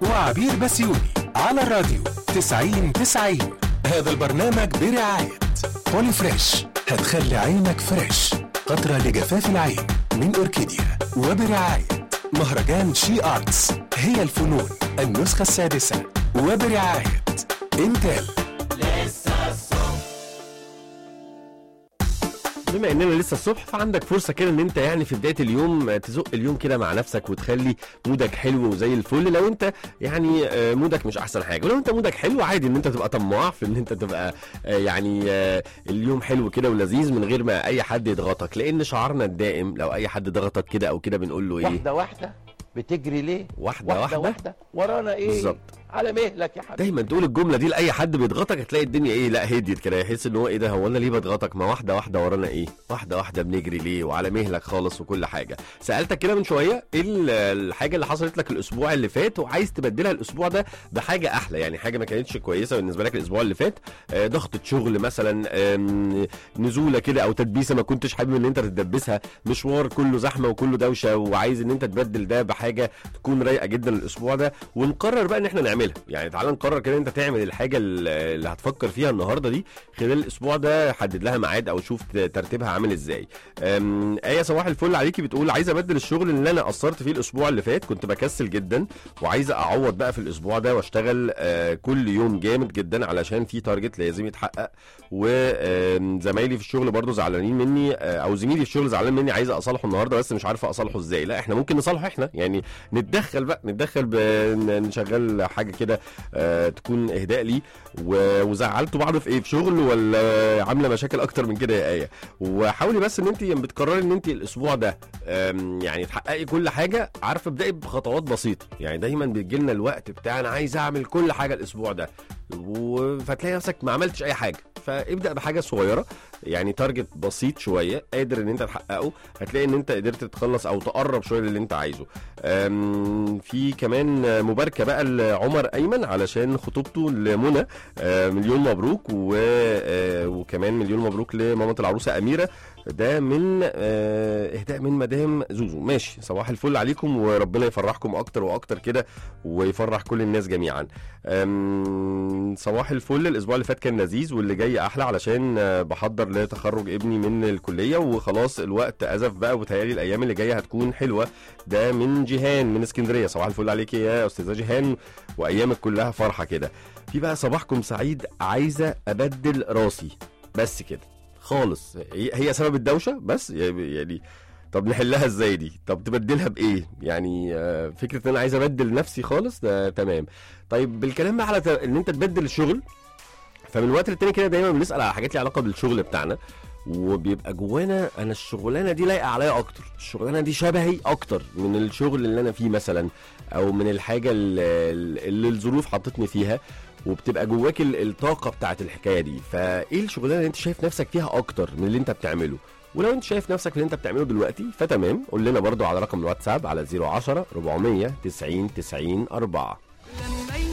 وعبير بسيوني على الراديو 90 90 هذا البرنامج برعاية بولي فريش هتخلي عينك فريش قطرة لجفاف العين من أوركيديا وبرعاية مهرجان شي آرتس هي الفنون النسخة السادسة وبرعاية انتل بما اننا لسه الصبح فعندك فرصه كده ان انت يعني في بدايه اليوم تزق اليوم كده مع نفسك وتخلي مودك حلو وزي الفل لو انت يعني آه، مودك مش احسن حاجه ولو انت مودك حلو عادي ان انت تبقى طماع في ان انت تبقى آه، يعني آه، اليوم حلو كده ولذيذ من غير ما اي حد يضغطك لان شعارنا الدائم لو اي حد ضغطك كده او كده بنقول له ايه واحدة واحدة بتجري ليه؟ واحده واحدة واحده, واحدة ورانا ايه؟ بالظبط. على مهلك يا حبيبي دايما تقول الجمله دي لاي حد بيضغطك هتلاقي الدنيا ايه لا هديت كده يحس ان هو ايه ده هو انا ليه بضغطك ما واحده واحده ورانا ايه واحده واحده بنجري ليه وعلى مهلك خالص وكل حاجه سالتك كده من شويه ايه ال- الحاجه اللي حصلت لك الاسبوع اللي فات وعايز تبدلها الاسبوع ده بحاجه احلى يعني حاجه ما كانتش كويسه بالنسبه لك الاسبوع اللي فات آه، ضغطه شغل مثلا آم، نزوله كده او تدبيسه ما كنتش حابب ان انت تدبسها مشوار كله زحمه وكله دوشه وعايز ان انت تبدل ده بحاجه تكون رايقه جدا الاسبوع ده ونقرر بقى ان احنا نعملها يعني تعال نقرر كده انت تعمل الحاجه اللي اللي هتفكر فيها النهارده دي خلال الاسبوع ده حدد لها ميعاد او شوف ترتيبها عامل ازاي أم، ايه صباح الفل عليكي بتقول عايزه ابدل الشغل اللي انا قصرت فيه الاسبوع اللي فات كنت بكسل جدا وعايزه اعوض بقى في الاسبوع ده واشتغل آه، كل يوم جامد جدا علشان في تارجت لازم يتحقق وزمايلي في الشغل برضو زعلانين مني آه، او زميلي في الشغل زعلان مني عايزه اصالحه النهارده بس مش عارفه اصالحه ازاي لا احنا ممكن نصالحه احنا يعني نتدخل بقى نتدخل بنشغل حاجه كده آه، تكون اهداء لي و- وزعلتوا بعض في ايه في شغل ولا عامله مشاكل اكتر من كده يا ايه وحاولي بس ان انت بتقرري ان انت الاسبوع ده آم، يعني تحققي كل حاجه عارفه ابدأي بخطوات بسيطه يعني دايما بيجي لنا الوقت بتاع انا عايز اعمل كل حاجه الاسبوع ده و- فتلاقي نفسك ما عملتش اي حاجه فابدا بحاجه صغيره يعني تارجت بسيط شويه قادر ان انت تحققه هتلاقي ان انت قدرت تخلص او تقرب شويه للي انت عايزه أم، في كمان مباركه بقى لعمر ايمن علشان خطوبته لمنى آه، مليون مبروك و... آه، وكمان مليون مبروك لمامة العروسه اميره ده من آه، اهداء من مدام زوزو ماشي صباح الفل عليكم وربنا يفرحكم اكتر واكتر كده ويفرح كل الناس جميعا أم، صباح الفل الاسبوع اللي فات كان لذيذ واللي جاي احلى علشان آه، بحضر لتخرج ابني من الكليه وخلاص الوقت ازف بقى وتهيألي الايام اللي جايه هتكون حلوه ده من جيهان من اسكندريه صباح الفل عليك يا استاذه جيهان وايامك كلها فرحه كده في بقى صباحكم سعيد عايزه ابدل راسي بس كده خالص هي هي سبب الدوشه بس يعني طب نحلها ازاي دي طب تبدلها بايه يعني آه، فكره ان انا عايز ابدل نفسي خالص ده تمام طيب بالكلام بقى على ت- ان انت تبدل الشغل فمن وقت للتاني كده دايما بنسال على حاجات ليها علاقه بالشغل بتاعنا وبيبقى جوانا انا الشغلانه دي لايقه عليا اكتر الشغلانه دي شبهي اكتر من الشغل اللي انا فيه مثلا او من الحاجه اللي, اللي الظروف حطتني فيها وبتبقى جواك ال- الطاقه بتاعت الحكايه دي فايه الشغلانه اللي انت شايف نفسك فيها اكتر من اللي انت بتعمله ولو انت شايف نفسك في اللي انت بتعمله دلوقتي فتمام قول لنا برضو على رقم الواتساب على 010 400 90 90 4